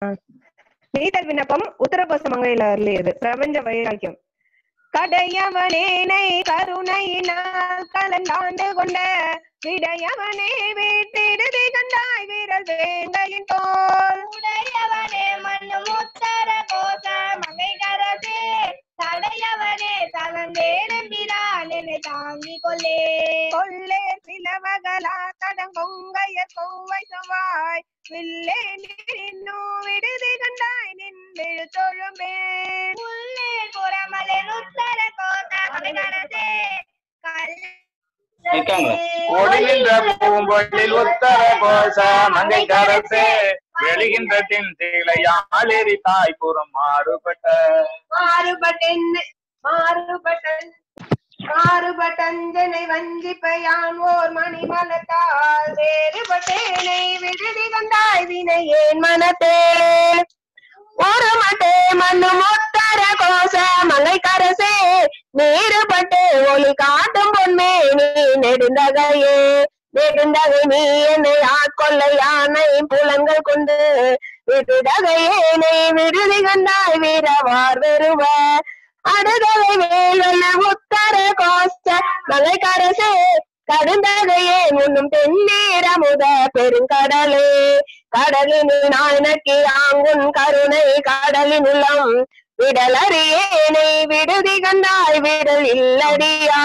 நீதல் விண்ணப்பம் உத்தரகோச மங்கையில அருளியது பிரபஞ்ச வைராக்கியம் கடையவனேனை கருணையினால் கலந்தாண்டு கொண்ட விடையவனே வீட்டிடுதி கண்டாய் வீரல் வேங்கையின் தோல் உடையவனே மண்ணு முத்தர கோச மங்கை கரசே தடையவனே தளந்தே நம்பிரான் என்னை தாங்கிக் கொள்ளே கொள்ளே சிலவகலா தடங்கொங்கைய கொவ்வை செவ்வாய் வில்லே நின்னு விடுதி கண்டாய் நின்று தொழும்பேன் உள்ளே புறமலை உத்தர கோச மங்கை கரசே நிக்காங்க. ஒடுகின்ற பூம்பொழில் உத்தர கோச மங்கை கரசே வெளிகின்ற தின் திளையாளெறி தாய்ப்புறம் மாறுபட்ட மாறுபட்டென் மாறுபட்டன் மாறுபட்டஞ்சனை வஞ்சிப்பையான் ஓர் மணி மனத்தால் வேறுபட்டேனை விடுதி கண்டாய் வினை ஏன் மனத்தே ஒரு மட்டே மண்ணு முத்தர கோச மலை கரசே நீருபட்டு ஒளி காட்டும் பொன்மே நீ நெடுந்தகையே நெடுந்தகை நீ என்னை ஆட்கொள்ள யானை புலன்கள் கொண்டு விடுதகையேனை விடுதி கண்டாய் வீரவார் வெறுவ அடுதலை வேலன உத்தர கோச மலை கரசே கடுந்தகையே உன்னும் தென்னீரமுத பெருங்கடலே கடலின் நாயனக்கு ஆங்குன் கருணை கடலின் உள்ளம் விடலறியேனை விடுதி கண்டாய் விடல் இல்லடியா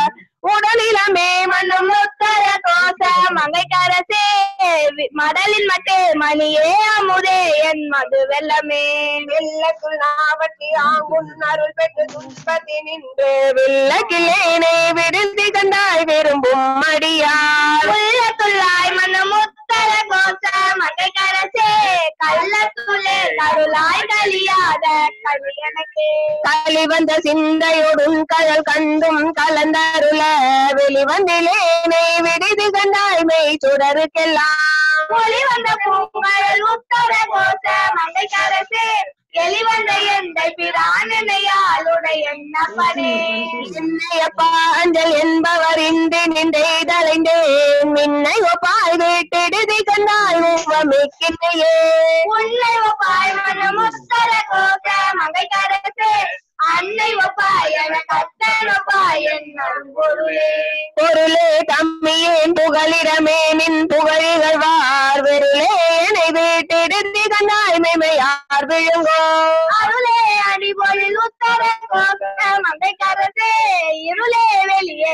உடலிலமே மண்ணும் உத்தர கோச மங்கை கரசே வி- மடலின் மட்டே மணியே அமுதே என் மது வெள்ளமே வெள்ளக்குள் நாவட்டி ஆங்குன் அருள் பெற்று துன்பத்தி நின்று வெள்ளக்கிலேனை விடுதி கண்டாய் விரும்பும் மடியார் உள்ளத்துள்ளாய் மண்ணும் உத்தர கோச மங்கை கரசே கள்ளத்துள்ளே கருளாய் கலியாத கவி எனக்கே களிவந்த சிந்தையோடும் கடல் கண்டும் கலந்தருள வெளிவந்திலேனை விடுதி கண்டாய் மெய் சுடருக்கெல்லாம் ஒளி வந்த பூங்கடல் உத்தர கோச மங்கை கரசே எளிவந்த எந்தை பிரானனையாளுடைய எண்ணப்பனே என்னையப்பா அஞ்சல் என்பவர் இன்று நின்றெய்தலைந்தேன் மின்னை ஒப்பாய் வீட்டெடுதி கண்டாய் மிக்கின்னையே உன்னை ஒப்பாய் மனம் உத்தர கோச மங்கை கரசே அன்னை ஒப்பாய் என கத்தன் ஒப்பாய் என் பொருளே பொருளே தம்மியேன் புகலிடமே நின் புகழிகள் வார் வெருளே என்னை வீட்டெடுதி கண்டாய் மெய்மையார் விழுங்கோ அருளே அடிபொழில் உத்தர கோச மங்கை கரசே இருளே வெளியே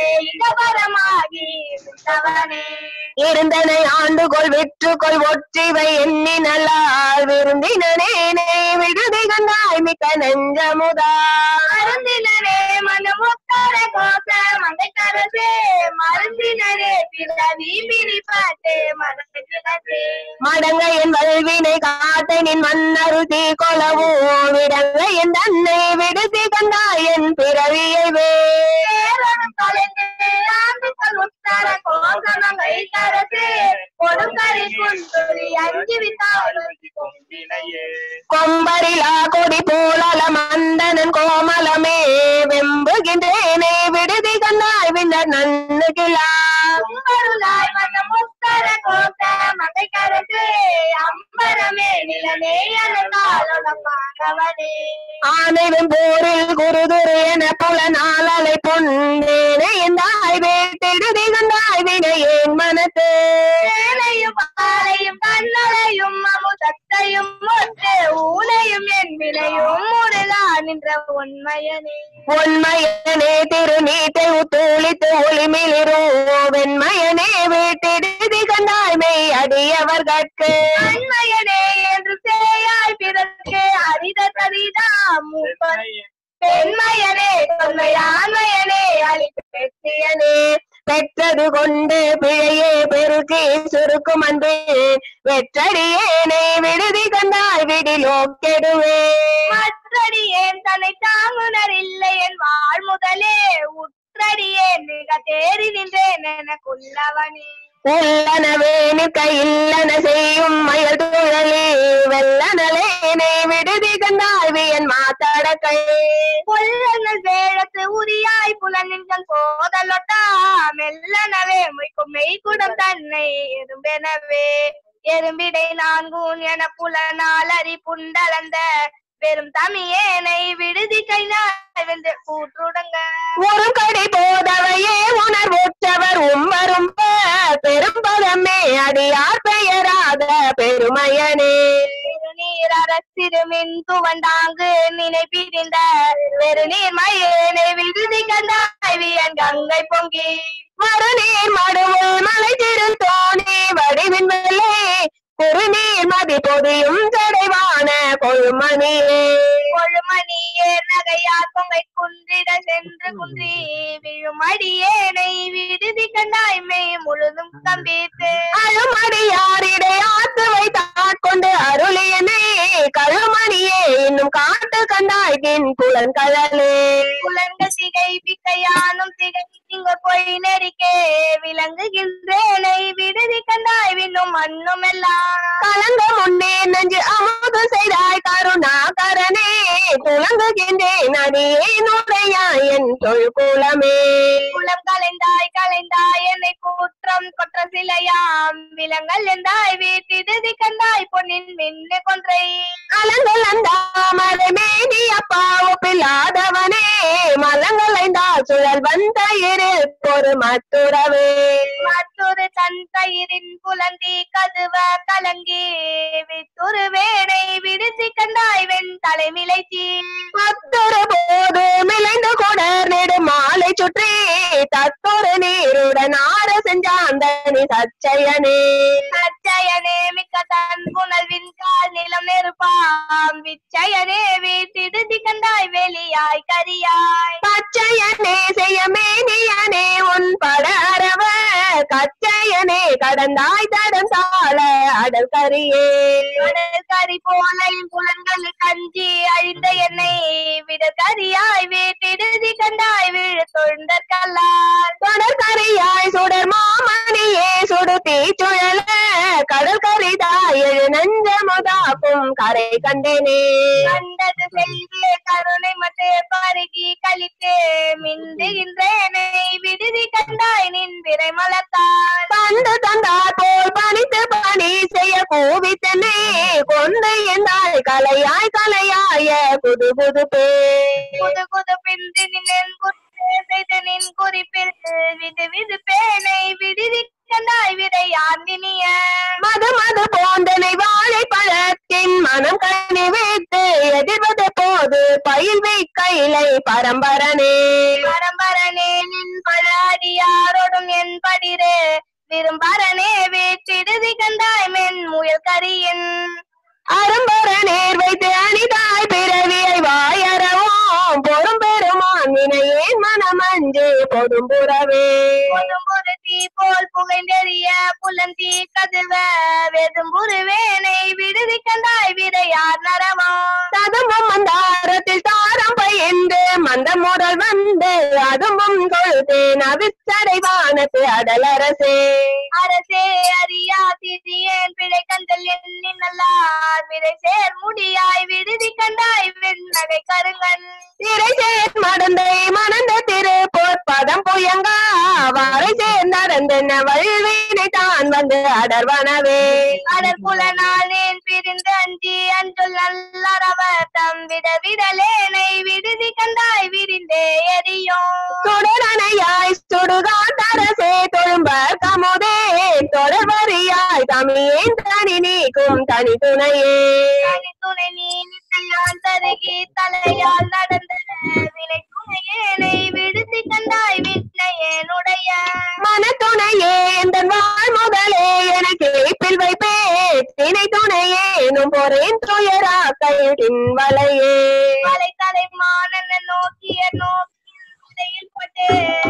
இடபரமாகி விட்டவனே இருந்தனை ஆண்டுகொள் விற்றுக்கொள் ஒற்றிவை எண்ணி நல்லால் விருந்தினனே விடுதி கண்டாய் மிக்க நெஞ்சமுதா மருந்தினரே மனமுத்தார கோச மங்கைக்கரசே மருந்தினரே பிறவி பிரிப்பாட்டே மனதினரே மடங்க என் வல்வினை காத்த நின் மன்னரு தீ கொலவோ விடங்க என் தன்னை விடுதி கண்டாய் என் பிறவியை வே பேரனும் தொலைந்து ஆண்டுகள் உத்தர கோச மங்கைக்கரசே கொடுங்கரி குந்துரி அஞ்சு வித்தாலும் கொம்பினையே கொம்பரிலா கொடி போலல மந்தனன் கோமலமே வெம்புகின்றேனே விடுதி கண்டாய் விண்ணர் நன்னுகிலா உங்களுளாய் மனமுத்தார கோச மங்கைக்கரசே அம்பரமே நிலனே அலங்காலோட பாகவனே ஆனைவும் போரில் குருதுரு என புல நாளலை பொன்னேனே எந்தாய் வீட்டிடுதி கண்டாய் வினையேன் மனத்தே சேலையும் பாலையும் கண்ணலையும் அமுதத்தையும் ஒற்று ஊனையும் என் விலையும் முருகா நின்ற உண்மையனே உண்மையனே திருநீட்டை உத்தூளித்து ஒளிமிளிரோ வெண்மையனே வீட்டிடுதி கண்டாய் மெய் அடியவர் கற்கு அண்மையனே என்று சேயாய் பிறர்க்கு அரித சரிதா மூப்பன் பெண்மையனே தொன்மையாண்மையனே அழித்து பெற்றியனே பெற்றது கொண்டு பிழையே பெருக்கி சுருக்கும் அன்பு வெற்றடியேனை விடுதி கண்டாய் விடிலோ கெடுவே மற்றடியேன் தன்னை தாங்குனர் இல்லை என் வாழ் முதலே உற்றடியேன் மிக தேறி நின்றேன் எனக்குள்ளவனே உள்ளனவே நிற்க இல்லன செய்யும் மயல் துழலி வெள்ளனலேனை விடுதி கண்டாய் வியன் மாத்தடக்கை கொல்லங்கள் வேழத்து உரியாய் புலனின்கள் போதலொட்டா மெல்லனவே மொய்க்கும் மெய்குடம் தன்னை எறும்பெனவே எறும்பிடை நான்கூன் என புலனால் அறி புண்டலந்த பெரும் தமியேனை விடுதி கைநாய் வென்று கூற்றுடங்க ஒரு கடி போதவையே உணர்வுற்றவர் உம்பரும்ப பெரும்பதமே அடியார் பெயராத பெருமையனே திருநீர் அரசிறுமின் துவண்டாங்கு நினைப்பிரிந்த பெருநீர் மயேனை விடுதி கண்டாய் வியன் கங்கை பொங்கி மறுநீர் மடுவுள் மலை திருத்தோணி வடிவின் வெள்ளை குறுநீர் மதி பொதியும் ஜடைவான கொழுமணியே கொழுமணியே நகையார் பொங்கை குன்றிட சென்று குன்றி விழுமடியேனை விடுதி கண்டாய் மெய் முழுதும் கம்பித்து அழுமடியாரிடை ஆத்து வைத்தாற் கொண்டு அருளியனே கழுமணியே இன்னும் காட்டு கண்டாய்கின் புலன்கழலே புலன்கள் திகை பிக்கையானும் திகை இங்கு போய் நெறிக்கே விளங்குகின்றேனை விடுதி கண்டாய் விண்ணும் மண்ணும் எல்லாம் கலங்க முன்னே நெஞ்சு அமுது செய்தாய் கருணாகரனே துலங்குகின்றேன் அடியே நுழையாய் என் தொழுகுலமே குலம் கலைந்தாய் கலைந்தாய் என்னை கூற்றம் கொற்ற சிலையாம் விலங்கல் எந்தாய் வீட்டிடுதி கண்டாய் பொன்னின் மின்னு கொன்றை அலங்கள் அந்தாமரை மேனி அப்பாவு பில்லாதவனே மலங்கள் ஐந்தால் சுழல் வந்த இரு ஒரு மத்துறவே மற்றொரு தன் தயிரின் புலந்தி கதுவ கலங்கி வித்துரு வேடை விடுதி கண்டாய் வெண் தலைமிலைச்சி மத்தொரு போது மிளைந்து கொடர் நெடு மாலை சுற்றி தத்தொரு நீருடன் ஆற செஞ்சாந்தனி சச்சயனே அச்சயனே மிக்க தன் புனல்வின் கால் நிலம் நெருப்பாம் விச்சயனே வீட்டிடுதி கண்டாய் வெளியாய் கரியாய் பச்சையனே செய்ய மேனியனே உன் படரவ கச்சையனே கடந்தாய் தடந்தாள அடல் கரியே கடல் கரி போல என் புலன்கள் கஞ்சி அழிந்த என்னை விட கரியாய் வீட்டிடுதி கண்டாய் விழு தொண்டர் கல்லால் தொடர் கரியாய் சுடர் மாமணியே சுடு தீச்சுழல கடல் கரிதாய் எழு நஞ்ச முதாக்கும் கரை கண்டேனே கண்டது செய்து கருணை மட்டே பருகி கழித்து மிந்துகின்றேனை விடுதி கண்டாய் நின் விரை மலத்தால் பண்டு தந்தார் போல் பணித்து பணி செய்ய கூவித்தனே கொண்டு எந்தாய் கலையாய் கலையாய புது புது பே புது புது பிந்து நின் குற்றே செய்து நின் குறிப்பிற்கு விது விது பேனை விடுதி கண்டாய் விதை ஆந்தினிய மது மது போந்தனை வாழை பழத்தின் மனம் கனி வைத்து எதிர்வது போது பயில்வை கைலை பரம்பரனே பரம்பரனே நின் பல அடியாரோடும் என் படிரு விரும்பரனே வீட்டிடுதி கண்டாய் மென் முயல் கரியின் அரும்பர நேர் வைத்து அணிதாய் பிறவியை வாயறவோம் பொறும் பெருமான் வினையேன் மனமஞ்சு பொதும்புறவே பொதும்புறு தீ போல் புகைந்தெறிய புலந்தி கதுவ வெதும்புறு வேனை விடுதி கண்டாய் விதையார் நரவா சதமும் மந்தாரத்தில் தாரம் பயின்று மந்த முரல் வந்து அதுவும் கொழுத்தேன் அவிச்சடை வானத்து அடலரசே அரசே அறியா திதியேன் பிழை கண்டல் எண்ணி நல்லார் விதை சேர் முடியாய் விடுதி கண்டாய் வெண்ணகை கருங்கன் திரை சேர் மடந்தை மணந்த திரு பொற்பதம் புயங்கா வரை சேர்ந்தடந்தென்ன வல்வினை தான் வந்து அடர்வனவே அடர் புலனாலேன் பிரிந்து அஞ்சி அன்றுள் நல்லறவர் தம் விட விடலேனை விடுதி கண்டாய் விரிந்தே எரியும் சுடரணையாய் சுடுகாட்டரசே தொழும்பர் கமுதே தொடர்வரியாய் தமிழேன் தனி நீக்கும் தனி துணையே தனி துணை நீ நின்னையால் தருகி தலையால் நடந்த வினை துணையேனை விடுதி கண்டாய் விண்ணையனுடைய மனத்துணையே எந்த வாழ் முதலே எனக்கு இப்பில் வைப்பே தினை துணையே எனும் பொறேன் துயரா கையின் வலையே மலை தலை மானன நோக்கிய நோக்கியில் பட்டு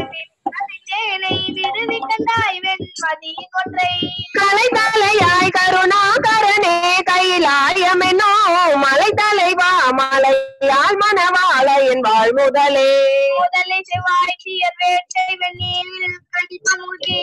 விண்ணையனை விடுதி கண்டாய் வெண்மதி கொன்றை கலை தலையாய் கருணாகரனே கைலாயமென்னோ மலை தலைவா மலையால் மனவாள என் வாழ் முதலே முதலை செவ்வாய் தீயர் வேட்டை வெந்நீரில் கடிப்ப மூழ்கி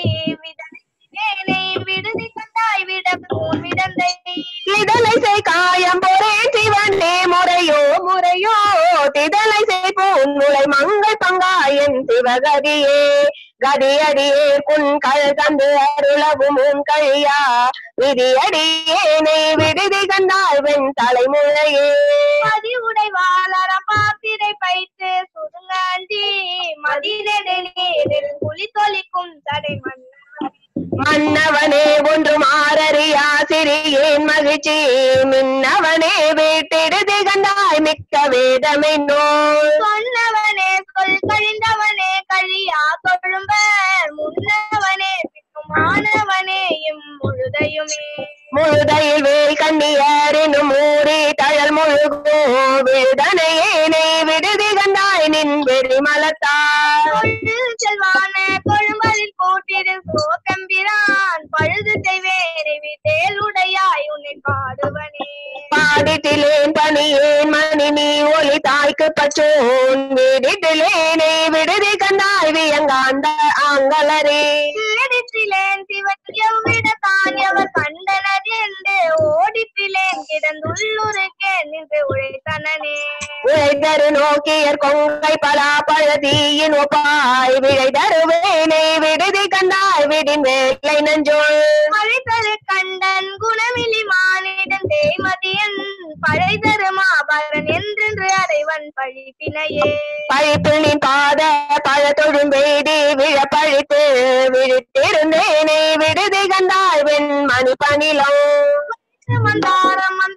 விதனை விடுதி கண்டாய் விட பூன் விடந்தை இதழை செய் காயம் பொறேன் சிவனே முறையோ முறையோ திதலை செய் பூங்குலை மங்கள் பங்காயன் சிவகதியே கதியடியே குன் கழ் தந்து அருளவும் உன் கழியா விதியடியேனை விடுதி கண்டாய் வெண் தலைமுறையே மதி உடைவாளரம் பாத்திரை பைத்து சுடுங்காஞ்சி மதிரடு நீரில் குளி தொலிக்கும் தடை மன்ன மன்னவனே ஒன்று மாறறியா சிறியேன் மகிழ்ச்சி மின்னவனே வீட்டிடுதி கண்டாய் மிக்க வேதமை நோய் சொன்னவனே சொல் கழிந்தவனே கழியா கொழும்ப முன்னவனே மாணவனே இம் முழுதையுமே முழுதையில் வேல் கண்ணியரினும் மூறி தழல் முழுகோ விழுதனையேனை விடுதி கண்டாய் நின் வெறி மலத்தார் கொள்ளு செல்வான கொழும்பலில் போட்டிடு சோகம்பிரான் பழுது செய்வேனை விதேலுடையாய் உன்னை பாடுவனே பாடிட்டிலேன் பணியேன் மணி நீ ஒளி தாய்க்கு பற்றோன் வீடிட்டிலேனை விடுதி கண்டாய் வியங்காந்த ஆங்கலரே தேடித்திலேன் சிவன் எவ்விட தானியவர் கண்டனர் என்று ஓடித்திலேன் கிடந்துள்ளுருக்கே நின்று உழைத்தனனே உழைதரு நோக்கியர் கொங்கை பலா பழதீயின் ஒப்பாய் விழை தருவேனை விடுதி கண்டாய் விடின் வேலை நஞ்சோள் மழைத்தரு கண்டன் குணமிலி மானிடன் தேய்மதியன் பழை தருமாபரன் என்றென்று அறைவன் பழிப்பினையே பழிப்பில் நீ பாத பழத்தொழும் வேடி விழ பழித்து விழித்திருந்தேனை விடுதி கண்டாய் வெண் மணி பணிலம் மந்தாரம் அந்த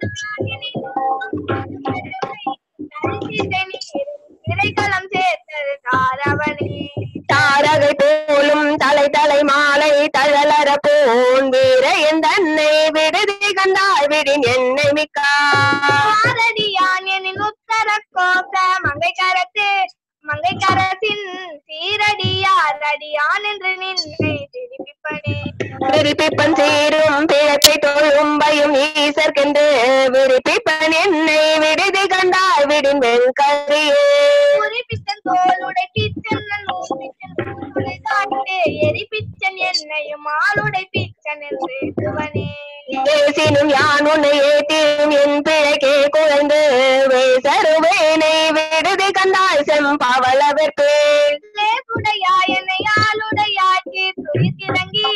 திரைக்களம் சேர்த்தது தாரவனே தாரகை போலும் தலை தலை மாலை தழலற போன் வீரையன் தன்னை விடுதி கண்டாய் விடின் என்னை மிக்கார் பாரதியான் எனின் உத்தர கோச மங்கை கரத்து மங்கை கரத்தின் சீரடியார் அடியான் என்று நின்னை திருப்பிப்பனே விரிப்பிப்பன் சீரும் பிழப்பை தொழும் பயும் ஈசர்க்கென்று விரிப்பிப்பன் என்னை விடுதி கண்டாய் விடின் வெண்கரியே குறிப்பித்தன் தோளுடை பிச்சன் நூற்பிச்சன் தோளுடை காட்டு எரிப்பிச்சன் என்னையும் ஆளுடை பிச்சன் என்று துவனே பேசினும் யான் உன்னை ஏத்தியும் என் பிழைக்கே குழந்து வேசருவேனை விடுதி கண்டாய் செம்பவளவிற்கு லேசுடையாய் என்னை ஆளுடையாக்கி துரித்திறங்கி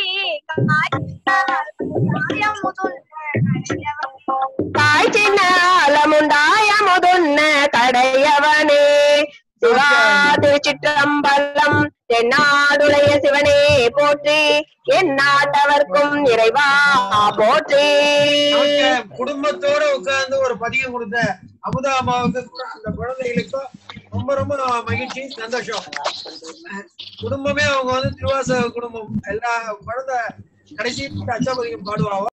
தாய் சின்ன அலமுண்டாய முதுன்ன கடையவனே சிவா திருச்சிற்றம்பலம் தென்னாடுடைய சிவனே போற்றி என் நாட்டவர்க்கும் இறைவா போற்றி அவங்க குடும்பத்தோட உட்கார்ந்து ஒரு பதிகம் கொடுத்த அமுதா அம்மாவுக்கு கூட அந்த குழந்தைகளுக்கும் ரொம்ப ரொம்ப மகிழ்ச்சி சந்தோஷம் குடும்பமே அவங்க வந்து திருவாசக குடும்பம் எல்லா குழந்தை கடைசி அச்சாபதிகம் பாடுவாங்க